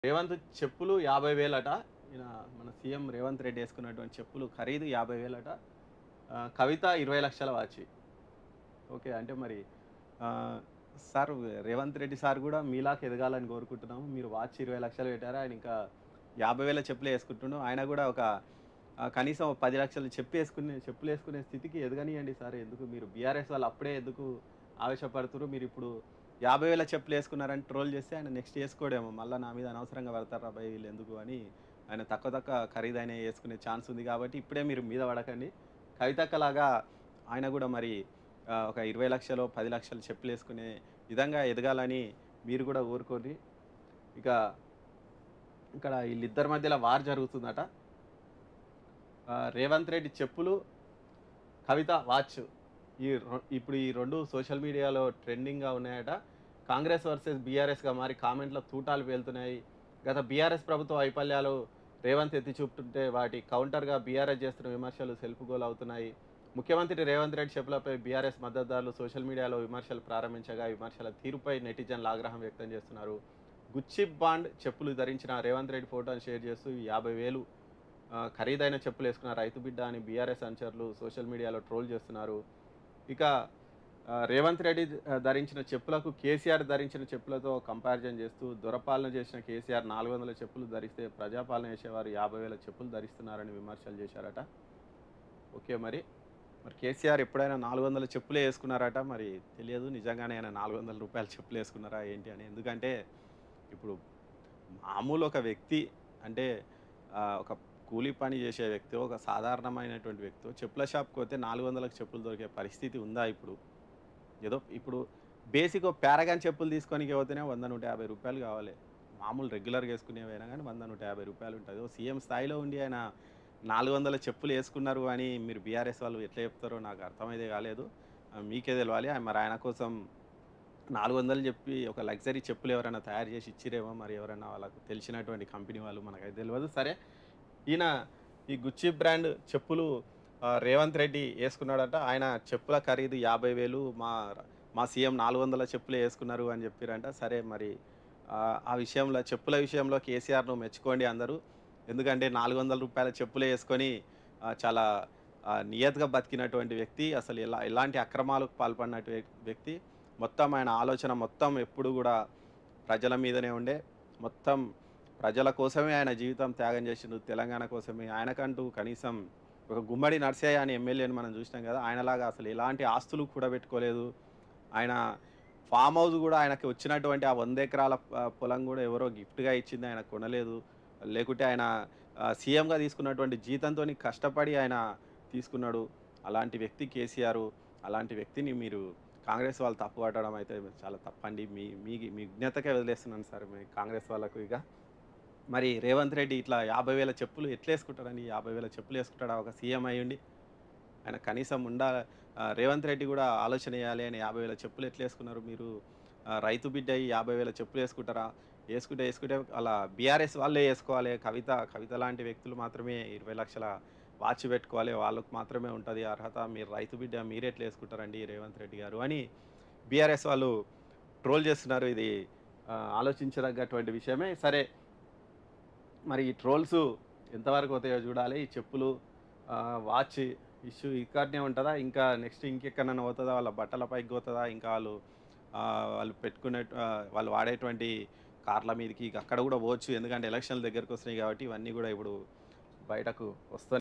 రేవంత్ చెప్పులు యాభై వేలట ఈయన మన సీఎం రేవంత్ రెడ్డి వేసుకున్నటువంటి చెప్పులు ఖరీదు యాభై వేలట ఆ, కవిత ఇరవై లక్షల వాచి ఓకే అంటే మరి ఆ, సార్ రేవంత్ రెడ్డి సార్ కూడా మీలాగా ఎదగాలని కోరుకుంటున్నాము మీరు వాచ్ ఇరవై లక్షలు పెట్టారు ఆయన ఇంకా యాభై వేల చెప్పులు వేసుకుంటున్నాం ఆయన కూడా ఒక ఆ, కనీసం ఒక పది లక్షలు చెప్పు వేసుకునే చెప్పులు వేసుకునే స్థితికి ఎదగనియండి సార్ ఎందుకు మీరు బీఆర్ఎస్ వాళ్ళు అప్పుడే ఎందుకు ఆవేశపడుతున్నారు మీరు ఇప్పుడు యాభై వేల చెప్పులు వేసుకున్నారని ట్రోల్ చేస్తే ఆయన నెక్స్ట్ వేసుకోడేమో మళ్ళీ నా మీద అనవసరంగా పడతారు అబ్బాయి వీళ్ళు ఎందుకు అని ఆయన తక్కువ తక్కువ ఖరీదైన వేసుకునే ఛాన్స్ ఉంది కాబట్టి ఇప్పుడే మీరు మీద పడకండి కవితక్కలాగా ఆయన కూడా మరి ఆ, ఒక ఇరవై లక్షలు పది లక్షలు చెప్పులు వేసుకునే విధంగా ఎదగాలని మీరు కూడా కోరుకోండి ఇక ఇక్కడ వీళ్ళిద్దరి మధ్యలో వార్ జరుగుతుందట ఆ, రేవంత్ రెడ్డి చెప్పులు కవిత వాచ్ ఈ రొ- ఇప్పుడు ఈ రెండు సోషల్ మీడియాలో ట్రెండింగ్గా ఉన్నాయట కాంగ్రెస్ వర్సెస్ బీఆర్ఎస్గా మారి కామెంట్ల తూటాలు పేలుతున్నాయి గత బీఆర్ఎస్ ప్రభుత్వ వైఫల్యాలు రేవంత్ ఎత్తి చూపుతుంటే వాటి కౌంటర్గా బీఆర్ఎస్ చేస్తున్న విమర్శలు సెల్ఫ్ గోల్ అవుతున్నాయి ముఖ్యమంత్రి రేవంత్ రెడ్డి చెప్పులపై బీఆర్ఎస్ మద్దతుదారులు సోషల్ మీడియాలో విమర్శలు ప్రారంభించగా ఈ విమర్శల తీరుపై నెటిజన్లు ఆగ్రహం వ్యక్తం చేస్తున్నారు గుచ్చి బాండ్ చెప్పులు ధరించిన రేవంత్ రెడ్డి ఫోటోను షేర్ చేస్తూ ఈ యాభై వేలు ఆ, ఖరీదైన చెప్పులు వేసుకున్న రైతు బిడ్డ అని బీఆర్ఎస్ అనుచరులు సోషల్ మీడియాలో ట్రోల్ చేస్తున్నారు ఇక ఆ, రేవంత్ రెడ్డి ఆ, ధరించిన చెప్పులకు కేసీఆర్ ధరించిన చెప్పులతో కంపారిజన్ చేస్తూ దొరపాలన చేసిన కేసీఆర్ నాలుగు వందల చెప్పులు ధరిస్తే ప్రజాపాలన చేసేవారు యాభై వేల చెప్పులు ధరిస్తున్నారని విమర్శలు చేశారట ఓకే మరి మరి కేసీఆర్ ఎప్పుడైనా నాలుగు వందల చెప్పులే వేసుకున్నారట మరి తెలియదు నిజంగానే ఆయన నాలుగు వందల రూపాయల చెప్పులు వేసుకున్నారా ఏంటి అని ఎందుకంటే ఇప్పుడు మామూలు ఒక వ్యక్తి అంటే ఆ, ఒక కూలీ పని చేసే వ్యక్తి ఒక సాధారణమైనటువంటి వ్యక్తి చెప్పుల షాప్కి పోతే నాలుగు వందలకు చెప్పులు దొరికే పరిస్థితి ఉందా ఇప్పుడు ఏదో ఇప్పుడు బేసిక్ పారగాన్ చెప్పులు తీసుకొని పోతేనే వంద నూట యాభై రూపాయలు కావాలి మామూలు రెగ్యులర్గా వేసుకునేవైనా కానీ వంద నూట యాభై రూపాయలు ఉంటుంది ఓ సీఎం స్థాయిలో ఉండి ఆయన నాలుగు వందల చెప్పులు వేసుకున్నారు అని మీరు బీఆర్ఎస్ వాళ్ళు ఎట్లా చెప్తారో నాకు అర్థమైతే కాలేదు ఆ, మీకే తెలియాలి ఆ, మరి ఆయన కోసం నాలుగు వందలు చెప్పి ఒక లగ్జరీ చెప్పులు ఎవరైనా తయారు చేసి ఇచ్చిరేమో మరి ఎవరైనా వాళ్ళకు తెలిసినటువంటి కంపెనీ వాళ్ళు మనకైతే తెలియదు సరే ఈయన ఈ గుచ్చి బ్రాండ్ చెప్పులు ఆ, రేవంత్ రెడ్డి వేసుకున్నాడట ఆయన చెప్పుల ఖరీదు యాభై వేలు మా మా సీఎం నాలుగు వందల చెప్పులే వేసుకున్నారు అని చెప్పారంట సరే మరి ఆ, ఆ విషయంలో చెప్పుల విషయంలో కేసీఆర్ను మెచ్చుకోండి అందరూ ఎందుకంటే నాలుగు వందల రూపాయల చెప్పులే వేసుకొని ఆ, చాలా ఆ, నియతగా బతికినటువంటి వ్యక్తి అసలు ఎలా ఎలాంటి అక్రమాలకు పాల్పడినటువంటి వ్యక్తి మొత్తం ఆయన ఆలోచన మొత్తం ఎప్పుడు కూడా ప్రజల మీదనే ఉండే మొత్తం ప్రజల కోసమే ఆయన జీవితం త్యాగం చేసిండు తెలంగాణ కోసమే ఆయనకంటూ కనీసం ఒక గుమ్మడి నర్సయ్య అని ఎమ్మెల్యేని మనం చూసినాం కదా ఆయనలాగా అసలు ఎలాంటి ఆస్తులు కూడా పెట్టుకోలేదు ఆయన ఫామ్ హౌస్ కూడా ఆయనకి వచ్చినటువంటి ఆ వంద ఎకరాల ఆ, పొలం కూడా ఎవరో గిఫ్ట్గా ఇచ్చింది ఆయన కొనలేదు లేకుంటే ఆయన సీఎంగా తీసుకున్నటువంటి జీతంతో కష్టపడి ఆయన తీసుకున్నాడు అలాంటి వ్యక్తి కేసీఆర్ అలాంటి వ్యక్తిని మీరు కాంగ్రెస్ వాళ్ళు తప్పు పట్టడం అయితే చాలా తప్పండి మీ మీ మీ విజ్ఞతకే వదిలేస్తున్నాను సార్ మీ కాంగ్రెస్ వాళ్ళకు ఇక మరి రేవంత్ రెడ్డి ఇట్లా యాభై వేల చెప్పులు ఎట్లా వేసుకుంటాడండి యాభై వేల చెప్పులు వేసుకుంటాడా ఒక సీఎం అయ్యుండి ఆయన కనీసం ఉండా ఆ, రేవంత్ రెడ్డి కూడా ఆలోచన చేయాలి అని యాభై వేల చెప్పులు ఎట్లా వేసుకున్నారు మీరు ఆ, రైతు బిడ్డ అయ్యి యాభై వేల చెప్పులు వేసుకుంటారా వేసుకుంటే వేసుకుంటే అలా బీఆర్ఎస్ వాళ్ళే వేసుకోవాలి కవిత కవిత లాంటి వ్యక్తులు మాత్రమే ఇరవై లక్షల వాచ్ పెట్టుకోవాలి వాళ్ళకు మాత్రమే ఉంటుంది అర్హత మీరు రైతు బిడ్డ మీరు ఎట్లా వేసుకుంటారండి రేవంత్ రెడ్డి గారు అని బీఆర్ఎస్ వాళ్ళు ట్రోల్ చేస్తున్నారు ఇది ఆ, ఆలోచించదగ్గటువంటి విషయమే సరే మరి ఈ ట్రోల్స్ ఎంతవరకు అవుతాయో చూడాలి ఈ చెప్పులు ఆ, వాచ్ ఇష్యూ ఇక్కడనే ఉంటుందా ఇంకా నెక్స్ట్ ఇంకెక్కడైనా పోతుందా వాళ్ళ బట్టల పైకి పోతుందా ఇంకా వాళ్ళు ఆ, వాళ్ళు పెట్టుకునే ఆ, వాళ్ళు వాడేటువంటి కార్ల మీదకి అక్కడ కూడా పోవచ్చు ఎందుకంటే ఎలక్షన్ల దగ్గరకు వస్తున్నాయి కాబట్టి ఇవన్నీ కూడా ఇప్పుడు బయటకు వస్తున్నాయి